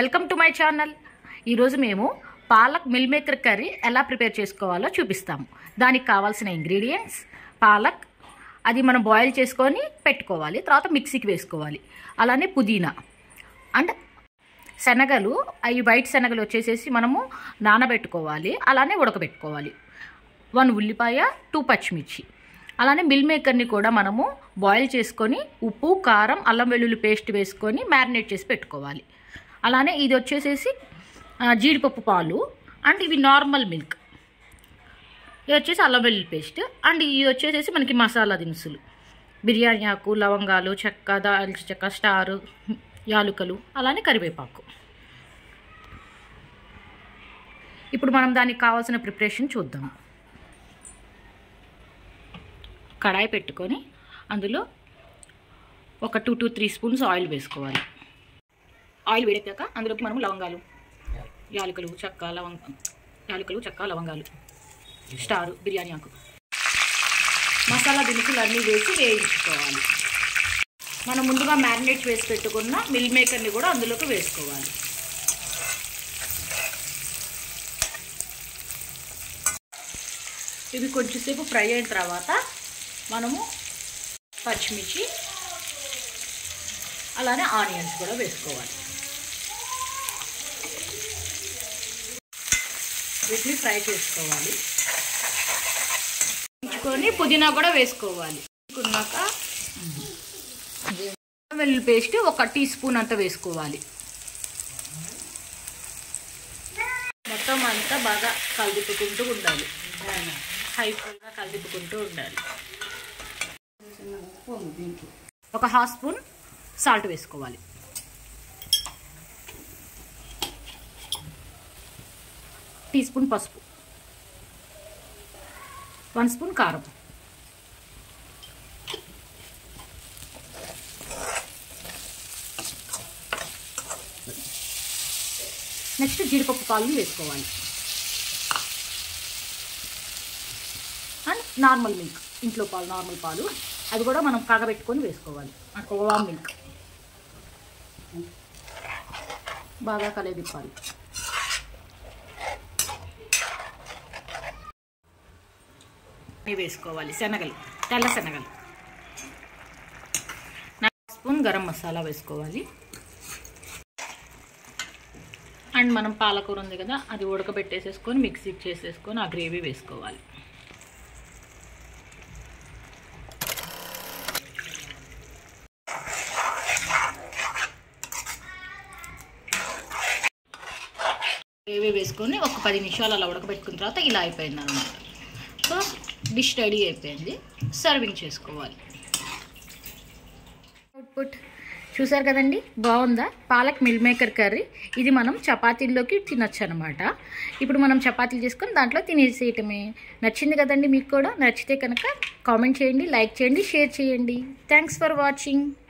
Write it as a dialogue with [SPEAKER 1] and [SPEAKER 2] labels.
[SPEAKER 1] welcome to my channel ఈరోజు మేము palak meal maker curry ఎలా ప్రిపేర్ చేసుకోవాలో చూపిస్తాము దానికి కావాల్సిన ఇంగ్రీడియంట్స్ పాలక్ అది మనం బాయిల్ చేసుకొని పెట్టుకోవాలి తర్వాత మిక్సీకి వేసుకోవాలి అలానే పుదీనా అండ్ శనగలు అవి వైట్ శనగలు వచ్చేసేసి మనము నానబెట్టుకోవాలి అలానే ఉడకబెట్టుకోవాలి వన్ ఉల్లిపాయ టూ పచ్చిమిర్చి అలానే మిల్ మేకర్ని కూడా మనము బాయిల్ చేసుకొని ఉప్పు కారం అల్లం వెల్లుల్లి పేస్ట్ వేసుకొని మ్యారినేట్ చేసి పెట్టుకోవాలి అలానే ఇది వచ్చేసేసి ఆ, జీడిపప్పు పాలు అండ్ ఇవి నార్మల్ మిల్క్ ఇది వచ్చేసి అల్లం వెల్లుల్లి పేస్ట్ అండ్ ఇది వచ్చేసేసి మనకి మసాలా దినుసులు బిర్యానీ ఆకు లవంగాలు చెక్క దాల్చిన చెక్క స్టారు యాలుకలు అలానే కరివేపాకు ఇప్పుడు మనం దానికి కావాల్సిన ప్రిపరేషన్ చూద్దాం కడాయి పెట్టుకొని అందులో ఒక two to three spoons oil వేసుకోవాలి ఆయిల్ వేడెక్కాక అందులోకి మనం లవంగాలు యాలకులు చెక్క లవంగ యాలకులు చెక్క లవంగాలు స్టారు బిర్యానీ ఆకు మసాలా దినుసులు అన్నీ వేసి వేయించుకోవాలి మనం ముందుగా మ్యారినేట్ వేసి పెట్టుకున్న మిల్ మేకర్ని కూడా అందులోకి వేసుకోవాలి ఇవి కొంచెంసేపు ఫ్రై అయిన తర్వాత మనము పచ్చిమిర్చి అలానే ఆనియన్స్ కూడా వేసుకోవాలి వీటిని ఫ్రై చేసుకోవాలి ఉంచుకొని పుదీనా కూడా వేసుకోవాలి వేసుకున్నాక వెల్లుల్లి పేస్ట్ ఒక టీ స్పూన్ అంతా వేసుకోవాలి మొత్తం అంతా బాగా కలిపుకుంటూ ఉండాలి హై ఫ్లేమ్గా కలిపుకుంటూ ఉండాలి ఒక హాఫ్ స్పూన్ సాల్ట్ వేసుకోవాలి టీ స్పూన్ పసుపు వన్ స్పూన్ కారం నెక్స్ట్ జీడిపప్పు పాలు వేసుకోవాలి అండ్ నార్మల్ మిల్క్ ఇంట్లో పాలు నార్మల్ పాలు అది కూడా మనం కాగబెట్టుకొని వేసుకోవాలి కోవా మిల్క్ బాగా కలదిప్పాలి ఇవి వేసుకోవాలి శనగలు తెల్ల శనగలు నాలుగు స్పూన్ గరం మసాలా వేసుకోవాలి అండ్ మనం పాలకూర ఉంది కదా అది ఉడకబెట్టేసేసుకొని మిక్సీకి చేసేసుకొని ఆ గ్రేవీ వేసుకోవాలి గ్రేవీ వేసుకొని ఒక పది నిమిషాలు అలా ఉడకబెట్టుకున్న తర్వాత ఇలా అయిపోయింది అనమాట సో డిష్ రెడీ అయిపోయింది సర్వింగ్ చేసుకోవాలి అవుట్పుట్ చూసారు కదండి బాగుందా పాలక్ మిల్ మేకర్ కర్రీ ఇది మనం చపాతీల్లోకి తినొచ్చు అనమాట ఇప్పుడు మనం చపాతీలు చేసుకొని దాంట్లో తినేసేయటమే నచ్చింది కదండి మీకు కూడా నచ్చితే కనుక కామెంట్ చేయండి లైక్ చేయండి షేర్ చేయండి థ్యాంక్స్ ఫర్ వాచింగ్